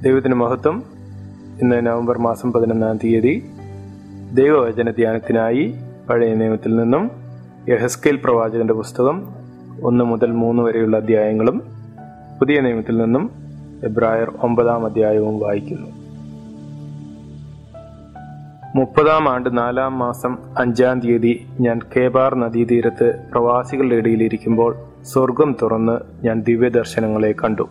ദൈവത്തിന് മഹത്വം ഇന്ന് നവംബർ മാസം പതിനൊന്നാം തീയതി ദൈവവചന ധ്യാനത്തിനായി പഴയ നിയമത്തിൽ നിന്നും യഹസ്കേൽ പ്രവാചകന്റെ പുസ്തകം ഒന്ന് മുതൽ മൂന്ന് വരെയുള്ള അധ്യായങ്ങളും പുതിയ നിയമത്തിൽ നിന്നും എബ്രായർ ഒമ്പതാം അധ്യായവും വായിക്കുന്നു മുപ്പതാം ആണ്ട് നാലാം മാസം അഞ്ചാം തീയതി ഞാൻ കേബാർ നദീതീരത്ത് പ്രവാസികളുടെ ഇടയിലിരിക്കുമ്പോൾ സ്വർഗം തുറന്ന് ഞാൻ ദിവ്യദർശനങ്ങളെ കണ്ടു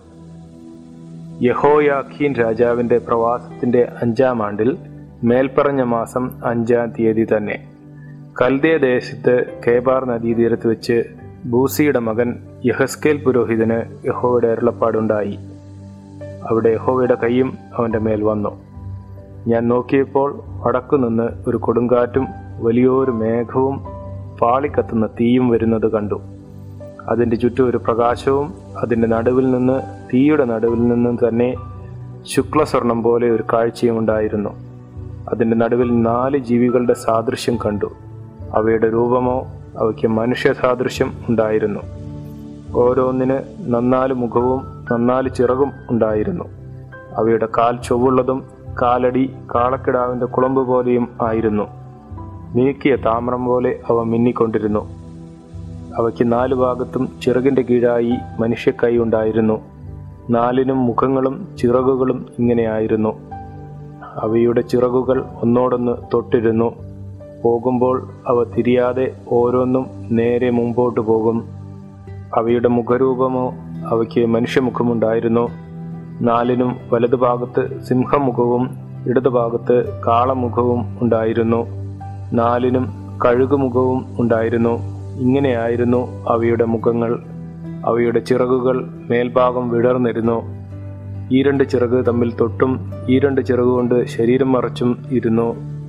യഹോയാഖീൻ രാജാവിന്റെ പ്രവാസത്തിന്റെ അഞ്ചാം ആണ്ടിൽ മേൽപ്പറഞ്ഞ മാസം അഞ്ചാം തീയതി തന്നെ കൽദയ ദേശത്ത് കേബാർ നദീതീരത്ത് വെച്ച് ബൂസിയുടെ മകൻ യഹസ്കേൽ പുരോഹിതന് യഹോയുടെ അരുളപ്പാടുണ്ടായി അവിടെ യഹോവയുടെ കൈയും അവന്റെ മേൽ വന്നു ഞാൻ നോക്കിയപ്പോൾ വടക്കുനിന്ന് ഒരു കൊടുങ്കാറ്റും വലിയൊരു മേഘവും പാളിക്കത്തുന്ന തീയും വരുന്നത് കണ്ടു അതിൻ്റെ ചുറ്റും ഒരു പ്രകാശവും അതിൻ്റെ നടുവിൽ നിന്ന് തീയുടെ നടുവിൽ നിന്നും തന്നെ ശുക്ലസ്വർണം പോലെ ഒരു കാഴ്ചയും ഉണ്ടായിരുന്നു അതിൻ്റെ നടുവിൽ നാല് ജീവികളുടെ സാദൃശ്യം കണ്ടു അവയുടെ രൂപമോ അവയ്ക്ക് മനുഷ്യ സാദൃശ്യം ഉണ്ടായിരുന്നു ഓരോന്നിന് നന്നാല് മുഖവും നന്നാല് ചിറകും ഉണ്ടായിരുന്നു അവയുടെ കാൽ ചൊവ്വുള്ളതും കാലടി കാളക്കിടാവിന്റെ കുളമ്പ് പോലെയും ആയിരുന്നു നീക്കിയ താമ്രം പോലെ അവ മിന്നിക്കൊണ്ടിരുന്നു അവയ്ക്ക് നാല് ഭാഗത്തും ചിറകിന്റെ കീഴായി മനുഷ്യക്കൈ ഉണ്ടായിരുന്നു നാലിനും മുഖങ്ങളും ചിറകുകളും ഇങ്ങനെയായിരുന്നു അവയുടെ ചിറകുകൾ ഒന്നോടൊന്ന് തൊട്ടിരുന്നു പോകുമ്പോൾ അവ തിരിയാതെ ഓരോന്നും നേരെ മുമ്പോട്ട് പോകും അവയുടെ മുഖരൂപമോ അവയ്ക്ക് മനുഷ്യമുഖമുണ്ടായിരുന്നു നാലിനും വലതുഭാഗത്ത് സിംഹമുഖവും ഇടതുഭാഗത്ത് കാളമുഖവും ഉണ്ടായിരുന്നു നാലിനും കഴുകുമുഖവും ഉണ്ടായിരുന്നു ഇങ്ങനെയായിരുന്നു അവയുടെ മുഖങ്ങൾ അവയുടെ ചിറകുകൾ മേൽഭാഗം വിടർന്നിരുന്നു ഈ രണ്ട് ചിറക് തമ്മിൽ തൊട്ടും ഈ രണ്ട് ചിറകുകൊണ്ട് ശരീരം മറച്ചും ഇരുന്നു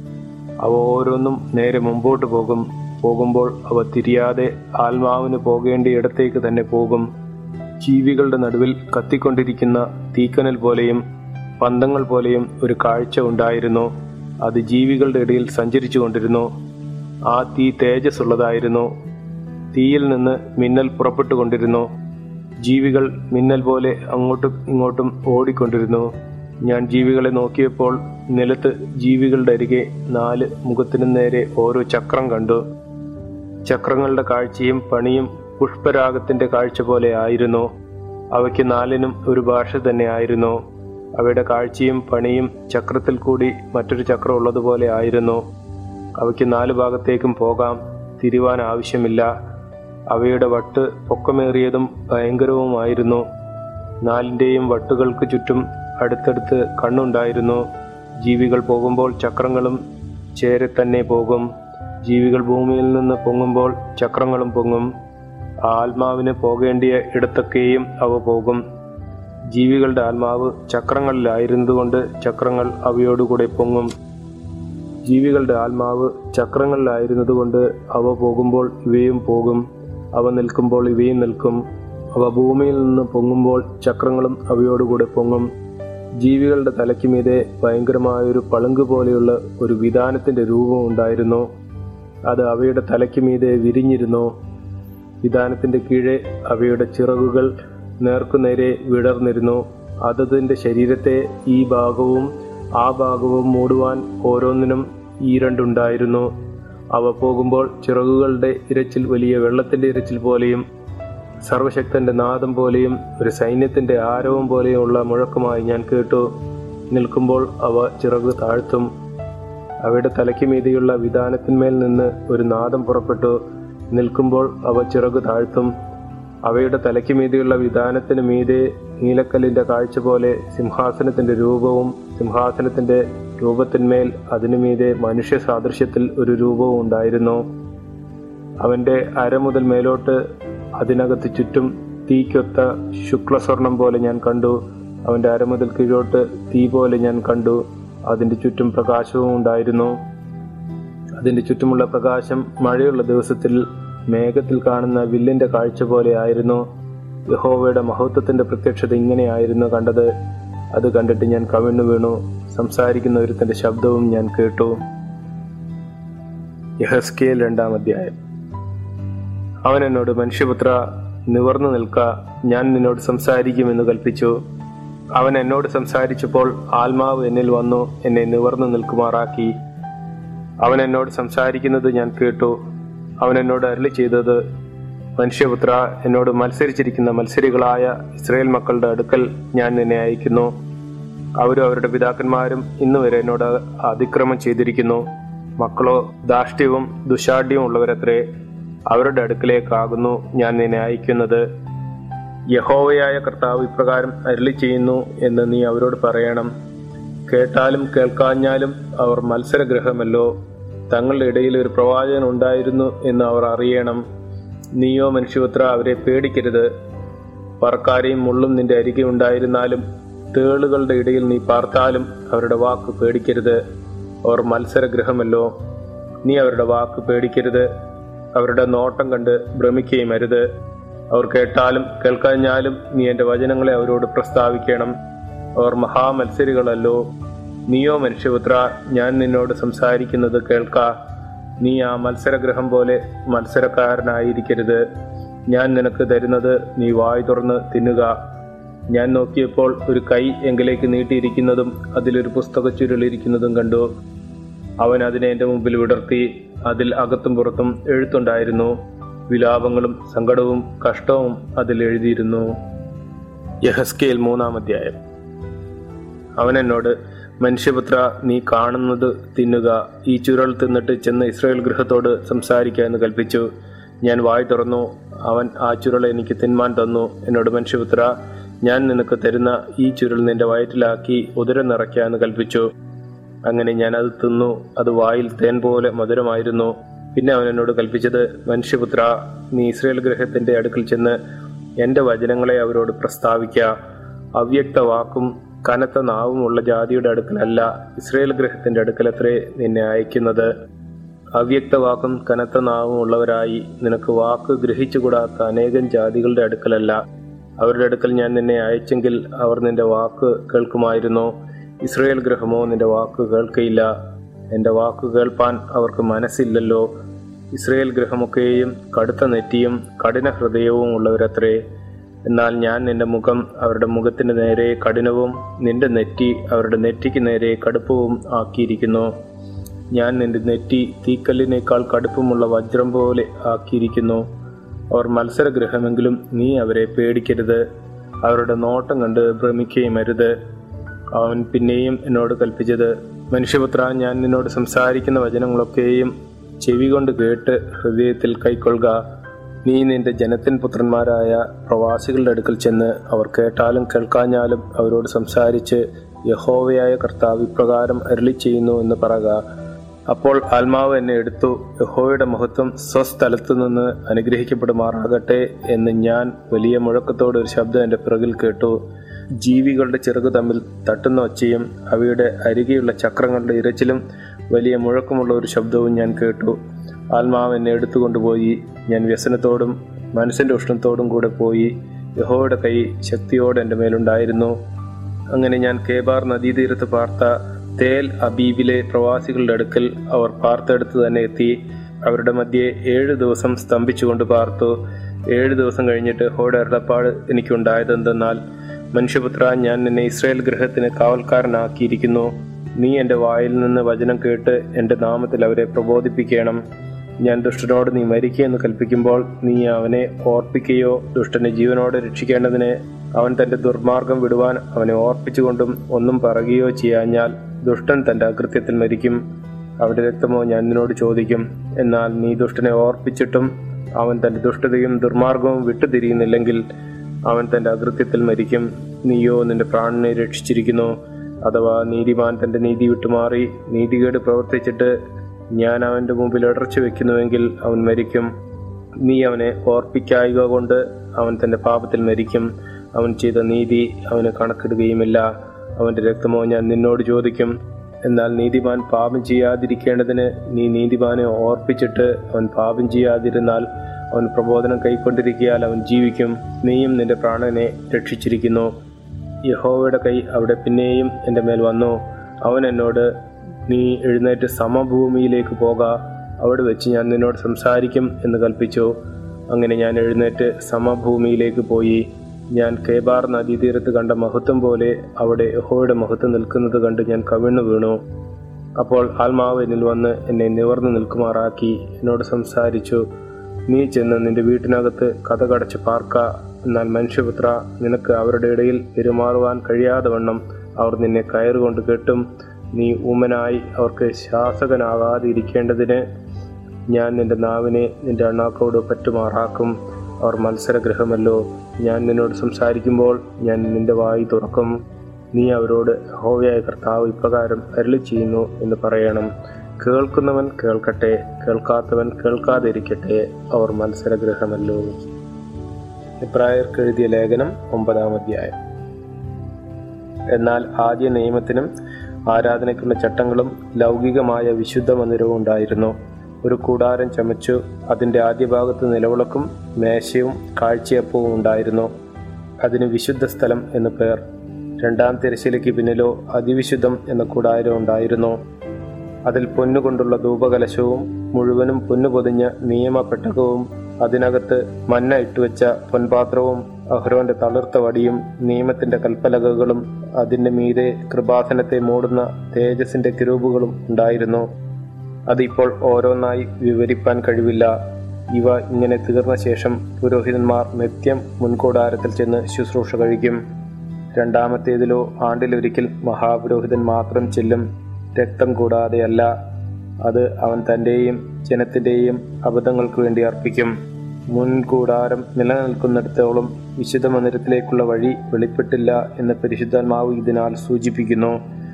അവ ഓരോന്നും നേരെ മുമ്പോട്ട് പോകും പോകുമ്പോൾ അവ തിരിയാതെ ആത്മാവിന് പോകേണ്ട ഇടത്തേക്ക് തന്നെ പോകും ജീവികളുടെ നടുവിൽ കത്തിക്കൊണ്ടിരിക്കുന്ന തീക്കനൽ പോലെയും പന്തങ്ങൾ പോലെയും ഒരു കാഴ്ച ഉണ്ടായിരുന്നു അത് ജീവികളുടെ ഇടയിൽ സഞ്ചരിച്ചു കൊണ്ടിരുന്നു ആ തീ തേജസ്സുള്ളതായിരുന്നു തീയിൽ നിന്ന് മിന്നൽ പുറപ്പെട്ടുകൊണ്ടിരുന്നു ജീവികൾ മിന്നൽ പോലെ അങ്ങോട്ടും ഇങ്ങോട്ടും ഓടിക്കൊണ്ടിരുന്നു ഞാൻ ജീവികളെ നോക്കിയപ്പോൾ നിലത്ത് ജീവികളുടെ അരികെ നാല് മുഖത്തിനു നേരെ ഓരോ ചക്രം കണ്ടു ചക്രങ്ങളുടെ കാഴ്ചയും പണിയും പുഷ്പരാഗത്തിന്റെ കാഴ്ച പോലെ ആയിരുന്നു അവയ്ക്ക് നാലിനും ഒരു ഭാഷ തന്നെ ആയിരുന്നു അവയുടെ കാഴ്ചയും പണിയും ചക്രത്തിൽ കൂടി മറ്റൊരു ചക്രം ഉള്ളതുപോലെ ആയിരുന്നു അവയ്ക്ക് നാല് ഭാഗത്തേക്കും പോകാം തിരിവാൻ ആവശ്യമില്ല അവയുടെ വട്ട് പൊക്കമേറിയതും ഭയങ്കരവുമായിരുന്നു നാലിൻ്റെയും വട്ടുകൾക്ക് ചുറ്റും അടുത്തടുത്ത് കണ്ണുണ്ടായിരുന്നു ജീവികൾ പോകുമ്പോൾ ചക്രങ്ങളും ചേരെ തന്നെ പോകും ജീവികൾ ഭൂമിയിൽ നിന്ന് പൊങ്ങുമ്പോൾ ചക്രങ്ങളും പൊങ്ങും ആത്മാവിന് പോകേണ്ടിയ ഇടത്തൊക്കെയും അവ പോകും ജീവികളുടെ ആത്മാവ് ചക്രങ്ങളിലായിരുന്നതുകൊണ്ട് ചക്രങ്ങൾ അവയോടുകൂടെ പൊങ്ങും ജീവികളുടെ ആത്മാവ് ചക്രങ്ങളിലായിരുന്നതുകൊണ്ട് അവ പോകുമ്പോൾ ഇവയും പോകും അവ നിൽക്കുമ്പോൾ ഇവയും നിൽക്കും അവ ഭൂമിയിൽ നിന്ന് പൊങ്ങുമ്പോൾ ചക്രങ്ങളും അവയോടുകൂടെ പൊങ്ങും ജീവികളുടെ തലയ്ക്ക് മീതെ ഭയങ്കരമായൊരു പളുങ്ക് പോലെയുള്ള ഒരു വിധാനത്തിന്റെ രൂപം ഉണ്ടായിരുന്നു അത് അവയുടെ തലയ്ക്ക് മീതെ വിരിഞ്ഞിരുന്നു വിധാനത്തിന്റെ കീഴെ അവയുടെ ചിറകുകൾ നേർക്കുനേരെ വിടർന്നിരുന്നു അതതിന്റെ ശരീരത്തെ ഈ ഭാഗവും ആ ഭാഗവും മൂടുവാൻ ഓരോന്നിനും ഈ രണ്ടുണ്ടായിരുന്നു അവ പോകുമ്പോൾ ചിറകുകളുടെ ഇരച്ചിൽ വലിയ വെള്ളത്തിന്റെ ഇരച്ചിൽ പോലെയും സർവശക്തന്റെ നാദം പോലെയും ഒരു സൈന്യത്തിന്റെ ആരവം പോലെയുമുള്ള മുഴക്കമായി ഞാൻ കേട്ടു നിൽക്കുമ്പോൾ അവ ചിറക് താഴ്ത്തും അവയുടെ തലയ്ക്ക് മീതെയുള്ള വിധാനത്തിന്മേൽ നിന്ന് ഒരു നാദം പുറപ്പെട്ടു നിൽക്കുമ്പോൾ അവ ചിറക് താഴ്ത്തും അവയുടെ തലയ്ക്ക് മീതെയുള്ള വിധാനത്തിന് മീതെ നീലക്കല്ലിന്റെ കാഴ്ച പോലെ സിംഹാസനത്തിന്റെ രൂപവും സിംഹാസനത്തിന്റെ രൂപത്തിന്മേൽ അതിനു മീതെ മനുഷ്യ സാദൃശ്യത്തിൽ ഒരു രൂപവും ഉണ്ടായിരുന്നു അവന്റെ അര മുതൽ മേലോട്ട് അതിനകത്ത് ചുറ്റും തീക്കൊത്ത ശുക്ലസ്വർണം പോലെ ഞാൻ കണ്ടു അവന്റെ അര മുതൽ കീഴോട്ട് തീ പോലെ ഞാൻ കണ്ടു അതിന്റെ ചുറ്റും പ്രകാശവും ഉണ്ടായിരുന്നു അതിന്റെ ചുറ്റുമുള്ള പ്രകാശം മഴയുള്ള ദിവസത്തിൽ മേഘത്തിൽ കാണുന്ന വില്ലിന്റെ കാഴ്ച പോലെ ആയിരുന്നു യഹോവയുടെ മഹത്വത്തിന്റെ പ്രത്യക്ഷത ഇങ്ങനെയായിരുന്നു കണ്ടത് അത് കണ്ടിട്ട് ഞാൻ കവിണ്ണു വീണു സംസാരിക്കുന്ന ഒരുത്തന്റെ ശബ്ദവും ഞാൻ കേട്ടു യഹസ്കേൽ രണ്ടാം അധ്യായം അവൻ എന്നോട് മനുഷ്യപുത്ര നിവർന്നു നിൽക്ക ഞാൻ നിന്നോട് സംസാരിക്കുമെന്ന് കൽപ്പിച്ചു അവൻ എന്നോട് സംസാരിച്ചപ്പോൾ ആത്മാവ് എന്നിൽ വന്നു എന്നെ നിവർന്നു നിൽക്കുമാറാക്കി അവൻ എന്നോട് സംസാരിക്കുന്നത് ഞാൻ കേട്ടു അവൻ എന്നോട് അരളി ചെയ്തത് മനുഷ്യപുത്ര എന്നോട് മത്സരിച്ചിരിക്കുന്ന മത്സരികളായ ഇസ്രയേൽ മക്കളുടെ അടുക്കൽ ഞാൻ നിന്നെ അയക്കുന്നു അവരും അവരുടെ പിതാക്കന്മാരും ഇന്ന് വരെ എന്നോട് അതിക്രമം ചെയ്തിരിക്കുന്നു മക്കളോ ധാഷ്ട്യവും ദുശാഠ്യവും ഉള്ളവരത്രേ അവരുടെ അടുക്കലേക്കാകുന്നു ഞാൻ നിന്നെ അയക്കുന്നത് യഹോവയായ കർത്താവ് ഇപ്രകാരം അരളി ചെയ്യുന്നു എന്ന് നീ അവരോട് പറയണം കേട്ടാലും കേൾക്കാഞ്ഞാലും അവർ മത്സരഗ്രഹമല്ലോ തങ്ങളുടെ ഇടയിൽ ഒരു പ്രവാചകൻ ഉണ്ടായിരുന്നു എന്ന് അവർ അറിയണം നീയോ മനുഷ്യപുത്ര അവരെ പേടിക്കരുത് പറക്കാരെയും മുള്ളും നിന്റെ അരികെ ഉണ്ടായിരുന്നാലും തേളുകളുടെ ഇടയിൽ നീ പാർത്താലും അവരുടെ വാക്ക് പേടിക്കരുത് അവർ മത്സരഗ്രഹമല്ലോ നീ അവരുടെ വാക്ക് പേടിക്കരുത് അവരുടെ നോട്ടം കണ്ട് ഭ്രമിക്കുകയും അരുത് അവർ കേട്ടാലും കേൾക്കാഞ്ഞാലും നീ എന്റെ വചനങ്ങളെ അവരോട് പ്രസ്താവിക്കണം അവർ മഹാമത്സരികളല്ലോ നീയോ മനുഷ്യപുത്ര ഞാൻ നിന്നോട് സംസാരിക്കുന്നത് കേൾക്ക നീ ആ മത്സരഗ്രഹം പോലെ മത്സരക്കാരനായിരിക്കരുത് ഞാൻ നിനക്ക് തരുന്നത് നീ വായ് തുറന്ന് തിന്നുക ഞാൻ നോക്കിയപ്പോൾ ഒരു കൈ എങ്കിലേക്ക് നീട്ടിയിരിക്കുന്നതും അതിലൊരു പുസ്തക ചുരുളിരിക്കുന്നതും കണ്ടു അവൻ അതിനെ എന്റെ മുമ്പിൽ വിടർത്തി അതിൽ അകത്തും പുറത്തും എഴുത്തുണ്ടായിരുന്നു വിലാപങ്ങളും സങ്കടവും കഷ്ടവും അതിൽ എഴുതിയിരുന്നു യഹസ്കേൽ മൂന്നാം അധ്യായം അവൻ എന്നോട് മനുഷ്യപുത്ര നീ കാണുന്നത് തിന്നുക ഈ ചുരുൾ തിന്നിട്ട് ചെന്ന് ഇസ്രായേൽ ഗൃഹത്തോട് സംസാരിക്കുക എന്ന് കൽപ്പിച്ചു ഞാൻ വായി തുറന്നു അവൻ ആ ചുരുൾ എനിക്ക് തിന്മാൻ തന്നു എന്നോട് മനുഷ്യപുത്ര ഞാൻ നിനക്ക് തരുന്ന ഈ ചുരുൾ നിന്റെ വയറ്റിലാക്കി ഉദരം നിറയ്ക്കുക എന്ന് കൽപ്പിച്ചു അങ്ങനെ ഞാൻ അത് തിന്നു അത് വായിൽ തേൻ പോലെ മധുരമായിരുന്നു പിന്നെ അവൻ എന്നോട് കൽപ്പിച്ചത് മനുഷ്യപുത്ര നീ ഇസ്രയേൽ ഗ്രഹത്തിന്റെ അടുക്കൽ ചെന്ന് എന്റെ വചനങ്ങളെ അവരോട് പ്രസ്താവിക്കുക അവ്യക്ത വാക്കും കനത്ത നാവുമുള്ള ജാതിയുടെ അടുക്കലല്ല ഇസ്രയേൽ ഗ്രഹത്തിന്റെ അടുക്കലത്രേ നിന്നെ അയക്കുന്നത് അവ്യക്ത വാക്കും കനത്ത നാവും ഉള്ളവരായി നിനക്ക് വാക്ക് ഗ്രഹിച്ചുകൂടാത്ത അനേകം ജാതികളുടെ അടുക്കലല്ല അവരുടെ അടുക്കൽ ഞാൻ നിന്നെ അയച്ചെങ്കിൽ അവർ നിന്റെ വാക്ക് കേൾക്കുമായിരുന്നു ഇസ്രയേൽ ഗ്രഹമോ നിന്റെ വാക്ക് കേൾക്കയില്ല എന്റെ വാക്ക് കേൾപ്പാൻ അവർക്ക് മനസ്സില്ലല്ലോ ഇസ്രയേൽ ഗ്രഹമൊക്കെയും കടുത്ത നെറ്റിയും കഠിന ഹൃദയവും ഉള്ളവരത്രേ എന്നാൽ ഞാൻ നിന്റെ മുഖം അവരുടെ മുഖത്തിന് നേരെ കഠിനവും നിന്റെ നെറ്റി അവരുടെ നെറ്റിക്ക് നേരെ കടുപ്പവും ആക്കിയിരിക്കുന്നു ഞാൻ നിന്റെ നെറ്റി തീക്കല്ലിനേക്കാൾ കടുപ്പമുള്ള വജ്രം പോലെ ആക്കിയിരിക്കുന്നു അവർ മത്സരഗ്രഹമെങ്കിലും നീ അവരെ പേടിക്കരുത് അവരുടെ നോട്ടം കണ്ട് ഭ്രമിക്കുകയും അരുത് അവൻ പിന്നെയും എന്നോട് കൽപ്പിച്ചത് മനുഷ്യപുത്ര ഞാൻ നിന്നോട് സംസാരിക്കുന്ന വചനങ്ങളൊക്കെയും ചെവി കൊണ്ട് കേട്ട് ഹൃദയത്തിൽ കൈക്കൊള്ളുക നീ നിന്റെ ജനത്തിൻ പുത്രന്മാരായ പ്രവാസികളുടെ അടുക്കൽ ചെന്ന് അവർ കേട്ടാലും കേൾക്കാഞ്ഞാലും അവരോട് സംസാരിച്ച് യഹോവയായ കർത്താവ് ഇപ്രകാരം അരളി ചെയ്യുന്നു എന്ന് പറയുക അപ്പോൾ ആത്മാവ് എന്നെ എടുത്തു യഹോവയുടെ മഹത്വം സ്വസ്ഥലത്തു നിന്ന് അനുഗ്രഹിക്കപ്പെടുമാറാകട്ടെ എന്ന് ഞാൻ വലിയ മുഴക്കത്തോടെ ഒരു ശബ്ദം എൻ്റെ പിറകിൽ കേട്ടു ജീവികളുടെ ചിറകു തമ്മിൽ തട്ടുന്ന ഒച്ചയും അവയുടെ അരികെയുള്ള ചക്രങ്ങളുടെ ഇരച്ചിലും വലിയ മുഴക്കമുള്ള ഒരു ശബ്ദവും ഞാൻ കേട്ടു ആത്മാവ് എന്നെ എടുത്തുകൊണ്ടുപോയി ഞാൻ വ്യസനത്തോടും മനസ്സിന്റെ ഉഷ്ണത്തോടും കൂടെ പോയി യഹോയുടെ കൈ ശക്തിയോടെ എൻ്റെ മേലുണ്ടായിരുന്നു അങ്ങനെ ഞാൻ കേബാർ നദീതീരത്ത് പാർത്ത തേൽ അബീബിലെ പ്രവാസികളുടെ അടുക്കൽ അവർ പാർത്തെടുത്ത് തന്നെ എത്തി അവരുടെ മധ്യേ ഏഴ് ദിവസം സ്തംഭിച്ചുകൊണ്ട് പാർത്തു ഏഴ് ദിവസം കഴിഞ്ഞിട്ട് ഹോയുടെ അരുളപ്പാട് എനിക്കുണ്ടായതെന്തെന്നാൽ മനുഷ്യപുത്ര ഞാൻ നിന്നെ ഇസ്രായേൽ ഗ്രഹത്തിന് കാവൽക്കാരനാക്കിയിരിക്കുന്നു നീ എൻ്റെ വായിൽ നിന്ന് വചനം കേട്ട് എൻ്റെ നാമത്തിൽ അവരെ പ്രബോധിപ്പിക്കണം ഞാൻ ദുഷ്ടനോട് നീ മരിക്കുകയെന്ന് കൽപ്പിക്കുമ്പോൾ നീ അവനെ ഓർപ്പിക്കുകയോ ദുഷ്ടനെ ജീവനോടെ രക്ഷിക്കേണ്ടതിന് അവൻ തന്റെ ദുർമാർഗം വിടുവാൻ അവനെ ഓർപ്പിച്ചുകൊണ്ടും ഒന്നും പറയുകയോ ചെയ്യാഞ്ഞാൽ ദുഷ്ടൻ തന്റെ അകൃത്യത്തിൽ മരിക്കും അവന്റെ രക്തമോ ഞാൻ നിന്നോട് ചോദിക്കും എന്നാൽ നീ ദുഷ്ടനെ ഓർപ്പിച്ചിട്ടും അവൻ തന്റെ ദുഷ്ടതയും ദുർമാർഗവും വിട്ടുതിരിയുന്നില്ലെങ്കിൽ അവൻ തന്റെ അകൃത്യത്തിൽ മരിക്കും നീയോ നിന്റെ പ്രാണനെ രക്ഷിച്ചിരിക്കുന്നു അഥവാ നീതിമാൻ തന്റെ നീതി വിട്ടുമാറി നീതികേട് പ്രവർത്തിച്ചിട്ട് ഞാൻ അവന്റെ മുമ്പിൽ ഇടർച്ച വെക്കുന്നുവെങ്കിൽ അവൻ മരിക്കും നീ അവനെ ഓർപ്പിക്കായിക കൊണ്ട് അവൻ തന്റെ പാപത്തിൽ മരിക്കും അവൻ ചെയ്ത നീതി അവന് കണക്കിടുകയുമില്ല അവന്റെ രക്തമോ ഞാൻ നിന്നോട് ചോദിക്കും എന്നാൽ നീതിമാൻ പാപം ചെയ്യാതിരിക്കേണ്ടതിന് നീ നീതിമാനെ ഓർപ്പിച്ചിട്ട് അവൻ പാപം ചെയ്യാതിരുന്നാൽ അവൻ പ്രബോധനം കൈക്കൊണ്ടിരിക്കിയാൽ അവൻ ജീവിക്കും നീയും നിന്റെ പ്രാണനെ രക്ഷിച്ചിരിക്കുന്നു യഹോവയുടെ കൈ അവിടെ പിന്നെയും എൻ്റെ മേൽ വന്നു അവൻ എന്നോട് നീ എഴുന്നേറ്റ് സമഭൂമിയിലേക്ക് പോക അവിടെ വെച്ച് ഞാൻ നിന്നോട് സംസാരിക്കും എന്ന് കൽപ്പിച്ചു അങ്ങനെ ഞാൻ എഴുന്നേറ്റ് സമഭൂമിയിലേക്ക് പോയി ഞാൻ കേബാർ നദീതീരത്ത് കണ്ട മഹത്വം പോലെ അവിടെ യഹോയുടെ മഹത്വം നിൽക്കുന്നത് കണ്ട് ഞാൻ കവിണ്ണു വീണു അപ്പോൾ ആത്മാവ് എന്നിൽ വന്ന് എന്നെ നിവർന്നു നിൽക്കുമാറാക്കി എന്നോട് സംസാരിച്ചു നീ ചെന്ന് നിന്റെ വീട്ടിനകത്ത് കഥ കടച്ച് പാർക്ക എന്നാൽ മനുഷ്യപുത്ര നിനക്ക് അവരുടെ ഇടയിൽ പെരുമാറുവാൻ കഴിയാതെ വണ്ണം അവർ നിന്നെ കയറുകൊണ്ട് കെട്ടും നീ ഊമനായി അവർക്ക് ശാസകനാകാതെ ഇരിക്കേണ്ടതിന് ഞാൻ നിന്റെ നാവിനെ നിന്റെ അണ്ണാക്കോട് പറ്റുമാറാക്കും അവർ മത്സരഗ്രഹമല്ലോ ഞാൻ നിന്നോട് സംസാരിക്കുമ്പോൾ ഞാൻ നിന്റെ വായി തുറക്കും നീ അവരോട് ഹോവയായ കർത്താവ് ഇപ്രകാരം അരളി ചെയ്യുന്നു എന്ന് പറയണം കേൾക്കുന്നവൻ കേൾക്കട്ടെ കേൾക്കാത്തവൻ കേൾക്കാതിരിക്കട്ടെ അവർ മത്സരഗ്രഹമല്ലോ ഇബ്രായർക്ക് എഴുതിയ ലേഖനം ഒമ്പതാം അധ്യായം എന്നാൽ ആദ്യ നിയമത്തിനും ആരാധനയ്ക്കുള്ള ചട്ടങ്ങളും ലൗകികമായ വിശുദ്ധ മന്ദിരവും ഉണ്ടായിരുന്നു ഒരു കൂടാരം ചമച്ചു അതിൻ്റെ ആദ്യ ഭാഗത്ത് നിലവിളക്കും മേശയും കാഴ്ചയപ്പവും ഉണ്ടായിരുന്നു അതിന് വിശുദ്ധ സ്ഥലം എന്ന് പേർ രണ്ടാം തിരശ്ശീലയ്ക്ക് പിന്നിലോ അതിവിശുദ്ധം എന്ന കൂടാരം ഉണ്ടായിരുന്നു അതിൽ പൊന്നുകൊണ്ടുള്ള ധൂപകലശവും മുഴുവനും പൊന്നു പൊതിഞ്ഞ നിയമപ്പെട്ടകവും അതിനകത്ത് മന്ന ഇട്ടുവെച്ച പൊൻപാത്രവും അഹ്റോന്റെ തളിർത്ത വടിയും നിയമത്തിന്റെ കൽപ്പലകകളും അതിന്റെ മീതെ കൃപാസനത്തെ മൂടുന്ന തേജസിന്റെ കിരൂപുകളും ഉണ്ടായിരുന്നു അതിപ്പോൾ ഓരോന്നായി വിവരിപ്പാൻ കഴിവില്ല ഇവ ഇങ്ങനെ തീർന്ന ശേഷം പുരോഹിതന്മാർ നിത്യം മുൻകൂടാരത്തിൽ ചെന്ന് ശുശ്രൂഷ കഴിക്കും രണ്ടാമത്തേതിലോ ആണ്ടിലൊരിക്കൽ മഹാപുരോഹിതൻ മാത്രം ചെല്ലും രക്തം കൂടാതെയല്ല അത് അവൻ തൻ്റെയും ജനത്തിൻ്റെയും അബദ്ധങ്ങൾക്ക് വേണ്ടി അർപ്പിക്കും മുൻകൂടാരം നിലനിൽക്കുന്നിടത്തോളം വിശുദ്ധ മന്ദിരത്തിലേക്കുള്ള വഴി വെളിപ്പെട്ടില്ല എന്ന് പരിശുദ്ധാത്മാവ് ഇതിനാൽ സൂചിപ്പിക്കുന്നു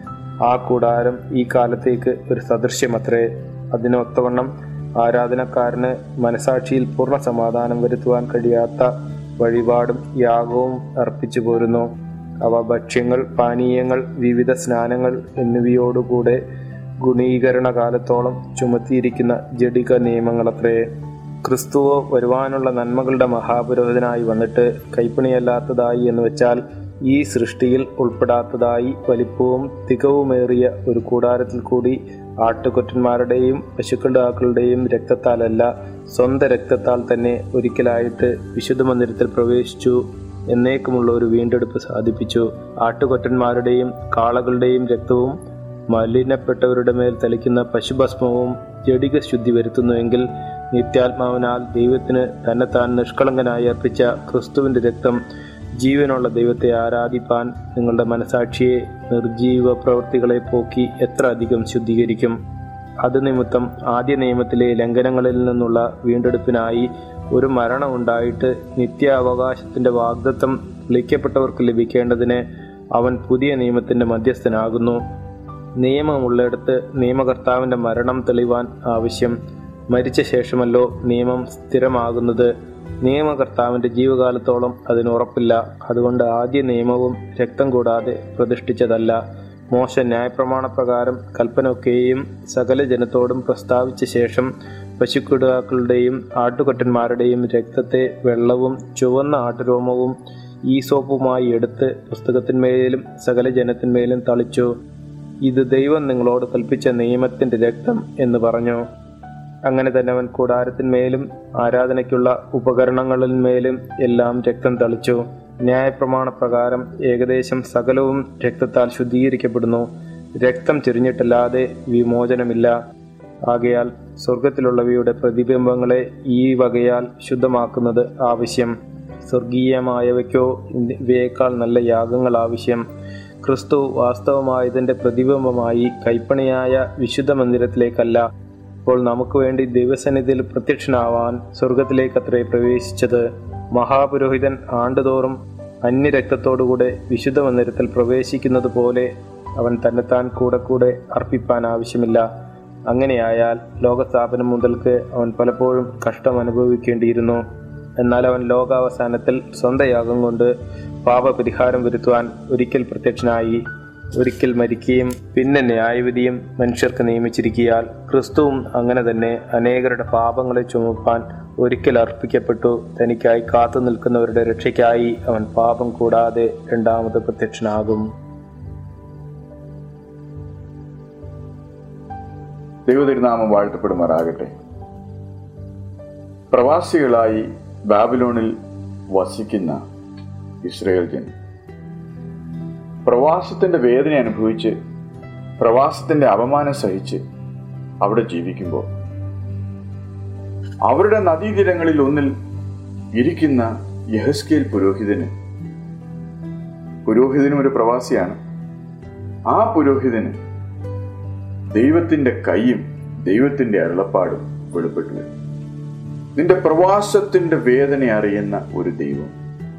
ആ കൂടാരം ഈ കാലത്തേക്ക് ഒരു സദൃശ്യമത്രേ അതിനൊത്തവണ്ണം ആരാധനക്കാരന് മനസാക്ഷിയിൽ പൂർണ്ണ സമാധാനം വരുത്തുവാൻ കഴിയാത്ത വഴിപാടും യാഗവും അർപ്പിച്ചു പോരുന്നു അവ ഭക്ഷ്യങ്ങൾ പാനീയങ്ങൾ വിവിധ സ്നാനങ്ങൾ എന്നിവയോടുകൂടെ ഗുണീകരണ കാലത്തോളം ചുമത്തിയിരിക്കുന്ന ജഡിക നിയമങ്ങളത്രേ ക്രിസ്തുവോ വരുവാനുള്ള നന്മകളുടെ മഹാപുരോഹിതനായി വന്നിട്ട് കൈപ്പണിയല്ലാത്തതായി എന്ന് വെച്ചാൽ ഈ സൃഷ്ടിയിൽ ഉൾപ്പെടാത്തതായി വലിപ്പവും തികവുമേറിയ ഒരു കൂടാരത്തിൽ കൂടി ആട്ടുകൊറ്റന്മാരുടെയും പശുക്കളുടെ ആക്കളുടെയും രക്തത്താലല്ല സ്വന്തം രക്തത്താൽ തന്നെ ഒരിക്കലായിട്ട് വിശുദ്ധ മന്ദിരത്തിൽ പ്രവേശിച്ചു എന്നേക്കുമുള്ള ഒരു വീണ്ടെടുപ്പ് സാധിപ്പിച്ചു ആട്ടുകൊറ്റന്മാരുടെയും കാളകളുടെയും രക്തവും മലിനപ്പെട്ടവരുടെ മേൽ തളിക്കുന്ന പശുഭസ്മവും ജടിക ശുദ്ധി വരുത്തുന്നുവെങ്കിൽ നിത്യാത്മാവിനാൽ ദൈവത്തിന് തന്നെത്താൻ നിഷ്കളങ്കനായി അർപ്പിച്ച ക്രിസ്തുവിന്റെ രക്തം ജീവനുള്ള ദൈവത്തെ ആരാധിപ്പാൻ നിങ്ങളുടെ മനസാക്ഷിയെ നിർജീവ പ്രവൃത്തികളെ പോക്കി എത്ര അധികം ശുദ്ധീകരിക്കും അത് നിമിത്തം ആദ്യ നിയമത്തിലെ ലംഘനങ്ങളിൽ നിന്നുള്ള വീണ്ടെടുപ്പിനായി ഒരു മരണം ഉണ്ടായിട്ട് നിത്യാവകാശത്തിന്റെ വാഗ്ദത്തം വിളിക്കപ്പെട്ടവർക്ക് ലഭിക്കേണ്ടതിന് അവൻ പുതിയ നിയമത്തിന്റെ മധ്യസ്ഥനാകുന്നു നിയമമുള്ളിടത്ത് നിയമകർത്താവിന്റെ മരണം തെളിവാൻ ആവശ്യം മരിച്ച ശേഷമല്ലോ നിയമം സ്ഥിരമാകുന്നത് നിയമകർത്താവിന്റെ ജീവകാലത്തോളം അതിന് ഉറപ്പില്ല അതുകൊണ്ട് ആദ്യ നിയമവും രക്തം കൂടാതെ പ്രതിഷ്ഠിച്ചതല്ല മോശ ന്യായപ്രമാണപ്രകാരം കൽപ്പനൊക്കെയും സകല ജനത്തോടും പ്രസ്താവിച്ച ശേഷം പശുക്കിടാക്കളുടെയും ആട്ടുകൊറ്റന്മാരുടെയും രക്തത്തെ വെള്ളവും ചുവന്ന ആട്ടുരോമവും ഈ സോപ്പുമായി എടുത്ത് പുസ്തകത്തിന്മേലും സകല ജനത്തിന്മേലും തളിച്ചു ഇത് ദൈവം നിങ്ങളോട് കൽപ്പിച്ച നിയമത്തിന്റെ രക്തം എന്ന് പറഞ്ഞു അങ്ങനെ തന്നെ അവൻ കൂടാരത്തിന്മേലും ആരാധനയ്ക്കുള്ള ഉപകരണങ്ങളിന്മേലും എല്ലാം രക്തം തളിച്ചു ന്യായപ്രമാണ പ്രകാരം ഏകദേശം സകലവും രക്തത്താൽ ശുദ്ധീകരിക്കപ്പെടുന്നു രക്തം ചൊരിഞ്ഞിട്ടല്ലാതെ വിമോചനമില്ല ആകയാൽ സ്വർഗത്തിലുള്ളവയുടെ പ്രതിബിംബങ്ങളെ ഈ വകയാൽ ശുദ്ധമാക്കുന്നത് ആവശ്യം സ്വർഗീയമായവയ്ക്കോ ഇവയേക്കാൾ നല്ല യാഗങ്ങൾ ആവശ്യം ക്രിസ്തു വാസ്തവമായതിന്റെ പ്രതിബിംബമായി കൈപ്പണിയായ വിശുദ്ധ മന്ദിരത്തിലേക്കല്ല ഇപ്പോൾ നമുക്ക് വേണ്ടി ദൈവസന്നിധിയിൽ പ്രത്യക്ഷനാവാൻ സ്വർഗത്തിലേക്കത്രേ പ്രവേശിച്ചത് മഹാപുരോഹിതൻ ആണ്ടുതോറും അന്യരക്തത്തോടുകൂടെ വിശുദ്ധ മന്ദിരത്തിൽ പ്രവേശിക്കുന്നത് പോലെ അവൻ തന്നെത്താൻ കൂടെ കൂടെ അർപ്പിപ്പാൻ ആവശ്യമില്ല അങ്ങനെയായാൽ ലോകസ്ഥാപനം മുതൽക്ക് അവൻ പലപ്പോഴും കഷ്ടം അനുഭവിക്കേണ്ടിയിരുന്നു എന്നാൽ അവൻ ലോകാവസാനത്തിൽ സ്വന്തം യാഗം കൊണ്ട് പാപപരിഹാരം വരുത്തുവാൻ ഒരിക്കൽ പ്രത്യക്ഷനായി ഒരിക്കൽ മരിക്കുകയും പിന്നെ ന്യായവിധിയും മനുഷ്യർക്ക് നിയമിച്ചിരിക്കിയാൽ ക്രിസ്തുവും അങ്ങനെ തന്നെ അനേകരുടെ പാപങ്ങളെ ചുമപ്പാൻ ഒരിക്കൽ അർപ്പിക്കപ്പെട്ടു തനിക്കായി കാത്തു നിൽക്കുന്നവരുടെ രക്ഷയ്ക്കായി അവൻ പാപം കൂടാതെ രണ്ടാമത് പ്രത്യക്ഷനാകും ദൈവതിരുനാമം വാഴ്ത്തപ്പെടുമാറാകട്ടെ പ്രവാസികളായി ബാബിലോണിൽ വസിക്കുന്ന ഇസ്രയേൽ ജനം പ്രവാസത്തിന്റെ വേദന അനുഭവിച്ച് പ്രവാസത്തിന്റെ അപമാനം സഹിച്ച് അവിടെ ജീവിക്കുമ്പോൾ അവരുടെ നദീതീരങ്ങളിൽ ഒന്നിൽ ഇരിക്കുന്ന യഹസ്കേൽ പുരോഹിതന് പുരോഹിതനും ഒരു പ്രവാസിയാണ് ആ പുരോഹിതന് ദൈവത്തിന്റെ കൈയും ദൈവത്തിന്റെ അരുളപ്പാടും വെളിപ്പെട്ടു വരും നിന്റെ പ്രവാസത്തിന്റെ വേദന അറിയുന്ന ഒരു ദൈവം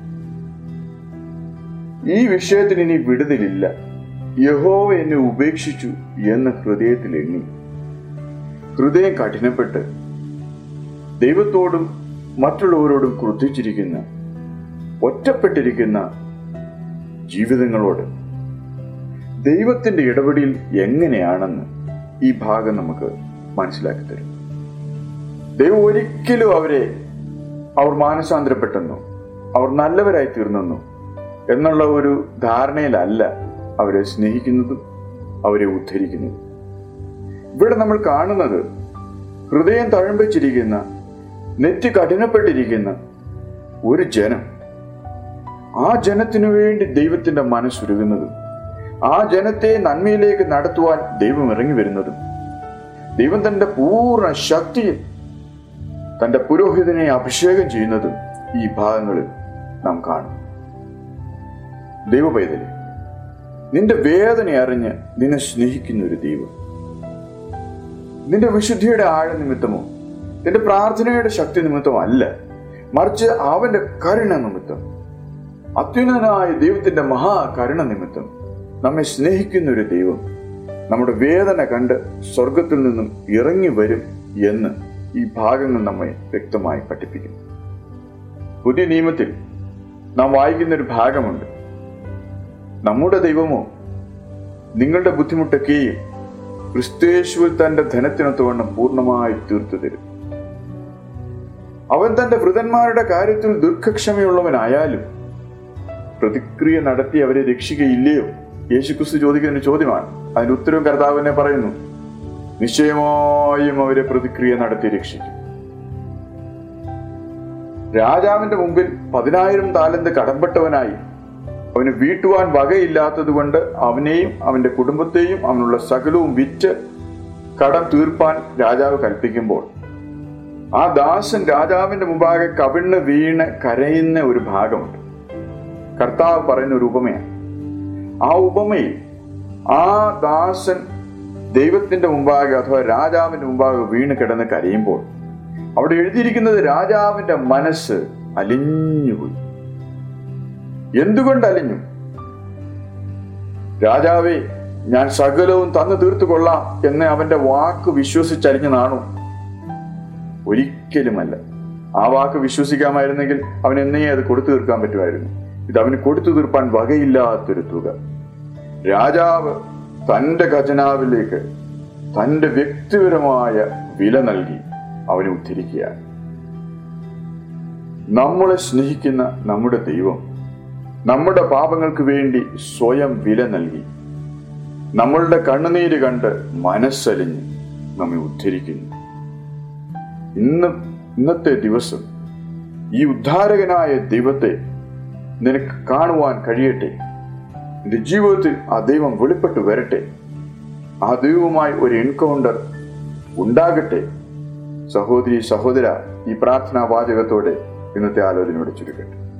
ഈ വിഷയത്തിന് ഇനി വിടുതലില്ല യഹോവ എന്നെ ഉപേക്ഷിച്ചു എന്ന് ഹൃദയത്തിൽ എണ്ണി ഹൃദയം കഠിനപ്പെട്ട് ദൈവത്തോടും മറ്റുള്ളവരോടും ക്രുദ്ധിച്ചിരിക്കുന്ന ഒറ്റപ്പെട്ടിരിക്കുന്ന ജീവിതങ്ങളോട് ദൈവത്തിന്റെ ഇടപെടിയിൽ എങ്ങനെയാണെന്ന് ഈ ഭാഗം നമുക്ക് മനസ്സിലാക്കി തരും ദൈവം ഒരിക്കലും അവരെ അവർ മാനസാന്തരപ്പെട്ടെന്നോ അവർ നല്ലവരായി തീർന്നെന്നോ എന്നുള്ള ഒരു ധാരണയിലല്ല അവരെ സ്നേഹിക്കുന്നതും അവരെ ഉദ്ധരിക്കുന്നതും ഇവിടെ നമ്മൾ കാണുന്നത് ഹൃദയം തഴമ്പിച്ചിരിക്കുന്ന നെറ്റി കഠിനപ്പെട്ടിരിക്കുന്ന ഒരു ജനം ആ ജനത്തിനു വേണ്ടി ദൈവത്തിന്റെ മനസ്സുരുകുന്നതും ആ ജനത്തെ നന്മയിലേക്ക് നടത്തുവാൻ ദൈവം ഇറങ്ങി വരുന്നതും ദൈവം തന്റെ പൂർണ്ണ ശക്തിയിൽ തന്റെ പുരോഹിതനെ അഭിഷേകം ചെയ്യുന്നതും ഈ ഭാഗങ്ങളിൽ നാം കാണും ദൈവപൈതലെ നിന്റെ വേദന അറിഞ്ഞ് നിന്നെ സ്നേഹിക്കുന്ന ഒരു ദൈവം നിന്റെ വിശുദ്ധിയുടെ ആഴ നിമിത്തമോ നിന്റെ പ്രാർത്ഥനയുടെ ശക്തി നിമിത്തമോ അല്ല മറിച്ച് അവന്റെ കരുണ നിമിത്തം അത്യുന്നതനായ ദൈവത്തിന്റെ മഹാകരുണ നിമിത്തം നമ്മെ സ്നേഹിക്കുന്ന ഒരു ദൈവം നമ്മുടെ വേദന കണ്ട് സ്വർഗത്തിൽ നിന്നും ഇറങ്ങി വരും എന്ന് ഈ ഭാഗങ്ങൾ നമ്മെ വ്യക്തമായി പഠിപ്പിക്കും പുതിയ നിയമത്തിൽ നാം വായിക്കുന്ന ഒരു ഭാഗമുണ്ട് നമ്മുടെ ദൈവമോ നിങ്ങളുടെ ബുദ്ധിമുട്ടൊക്കെയും ക്രിസ്തേശുവിൽ തന്റെ ധനത്തിനൊത്തവണ്ണം പൂർണ്ണമായി തീർത്തു തരും അവൻ തന്റെ വൃതന്മാരുടെ കാര്യത്തിൽ ദുർഘക്ഷമയുള്ളവനായാലും പ്രതിക്രിയ നടത്തി അവരെ രക്ഷിക്കയില്ലയോ യേശുക്രിസ്തു ചോദിക്കുന്ന ഒരു ചോദ്യമാണ് അതിന് ഉത്തരവും കർത്താവിനെ പറയുന്നു നിശ്ചയമായും അവരെ പ്രതിക്രിയ നടത്തി രക്ഷിക്കും രാജാവിന്റെ മുമ്പിൽ പതിനായിരം താലന്ത് കടമ്പെട്ടവനായി അവന് വീട്ടുവാൻ വകയില്ലാത്തത് കൊണ്ട് അവനെയും അവന്റെ കുടുംബത്തെയും അവനുള്ള സകലവും വിറ്റ് കടം തീർപ്പാൻ രാജാവ് കൽപ്പിക്കുമ്പോൾ ആ ദാസൻ രാജാവിന്റെ മുമ്പാകെ കവിണ്ണ് വീണ് കരയുന്ന ഒരു ഭാഗമുണ്ട് കർത്താവ് പറയുന്ന ഒരു ഉപമയാണ് ആ ഉപമയിൽ ആ ദാസൻ ദൈവത്തിന്റെ മുമ്പാകെ അഥവാ രാജാവിന്റെ മുമ്പാകെ വീണ് കിടന്ന് കരയുമ്പോൾ അവിടെ എഴുതിയിരിക്കുന്നത് രാജാവിന്റെ മനസ്സ് അലിഞ്ഞുപോയി എന്തുകൊണ്ട് അലിഞ്ഞു രാജാവേ ഞാൻ സകലവും തന്നു തീർത്തു കൊള്ളാം എന്ന് അവന്റെ വാക്ക് വിശ്വസിച്ചലിഞ്ഞതാണോ ഒരിക്കലുമല്ല ആ വാക്ക് വിശ്വസിക്കാമായിരുന്നെങ്കിൽ അവൻ എന്നേ അത് കൊടുത്തു തീർക്കാൻ പറ്റുമായിരുന്നു ഇത് അവന് കൊടുത്തു തീർപ്പാൻ വകയില്ലാത്തൊരു തുക രാജാവ് തന്റെ ഖജനാവിലേക്ക് തന്റെ വ്യക്തിപരമായ വില നൽകി അവനെ ഉദ്ധരിക്കുകയാണ് നമ്മളെ സ്നേഹിക്കുന്ന നമ്മുടെ ദൈവം നമ്മുടെ പാപങ്ങൾക്ക് വേണ്ടി സ്വയം വില നൽകി നമ്മളുടെ കണ്ണുനീര് കണ്ട് മനസ്സലിഞ്ഞ് നമ്മെ ഉദ്ധരിക്കുന്നു ഇന്ന് ഇന്നത്തെ ദിവസം ഈ ഉദ്ധാരകനായ ദൈവത്തെ നിനക്ക് കാണുവാൻ കഴിയട്ടെ നിന്റെ ജീവിതത്തിൽ ആ ദൈവം വെളിപ്പെട്ട് വരട്ടെ ആ ദൈവവുമായി ഒരു എൻകൗണ്ടർ ഉണ്ടാകട്ടെ സഹോദരി സഹോദര ഈ പ്രാർത്ഥനാ വാചകത്തോടെ ഇന്നത്തെ ആലോചനയോട് ചുരുക്കട്ടെ